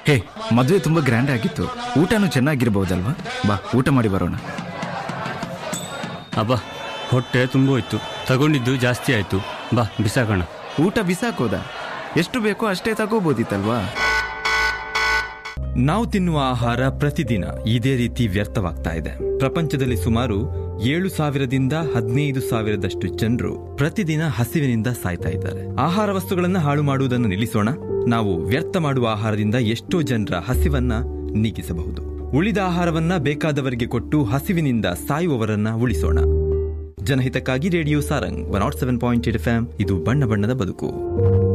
ಹೇ ಮದುವೆ ತುಂಬಾ ಗ್ರ್ಯಾಂಡ್ ಆಗಿತ್ತು ಊಟನೂ ಚೆನ್ನಾಗಿರ್ಬೋದಲ್ವಾ ಬಾ ಊಟ ಮಾಡಿ ಬರೋಣ ಅಬ್ಬಾ ಹೊಟ್ಟೆ ತುಂಬ ಹೋಯ್ತು ತಗೊಂಡಿದ್ದು ಜಾಸ್ತಿ ಆಯ್ತು ಬಾ ಬಿಸಾಕೋಣ ಊಟ ಬಿಸಾಕೋದ ಎಷ್ಟು ಬೇಕೋ ಅಷ್ಟೇ ತಗೋಬೋದಿತ್ತಲ್ವಾ ನಾವು ತಿನ್ನುವ ಆಹಾರ ಪ್ರತಿದಿನ ಇದೇ ರೀತಿ ವ್ಯರ್ಥವಾಗ್ತಾ ಇದೆ ಪ್ರಪಂಚದಲ್ಲಿ ಸುಮಾರು ಏಳು ಸಾವಿರದಿಂದ ಹದಿನೈದು ಸಾವಿರದಷ್ಟು ಜನರು ಪ್ರತಿದಿನ ಹಸಿವಿನಿಂದ ಸಾಯ್ತಾ ಇದ್ದಾರೆ ಆಹಾರ ವಸ್ತುಗಳನ್ನ ಹಾಳು ಮಾಡುವುದನ್ನು ನಿಲ್ಲಿಸೋಣ ನಾವು ವ್ಯರ್ಥ ಮಾಡುವ ಆಹಾರದಿಂದ ಎಷ್ಟೋ ಜನರ ಹಸಿವನ್ನ ನೀಗಿಸಬಹುದು ಉಳಿದ ಆಹಾರವನ್ನ ಬೇಕಾದವರಿಗೆ ಕೊಟ್ಟು ಹಸಿವಿನಿಂದ ಸಾಯುವವರನ್ನ ಉಳಿಸೋಣ ಜನಹಿತಕ್ಕಾಗಿ radio Sarang one nought seven point eight F ಇದು ಬಣ್ಣ ಬಣ್ಣದ ಬದುಕು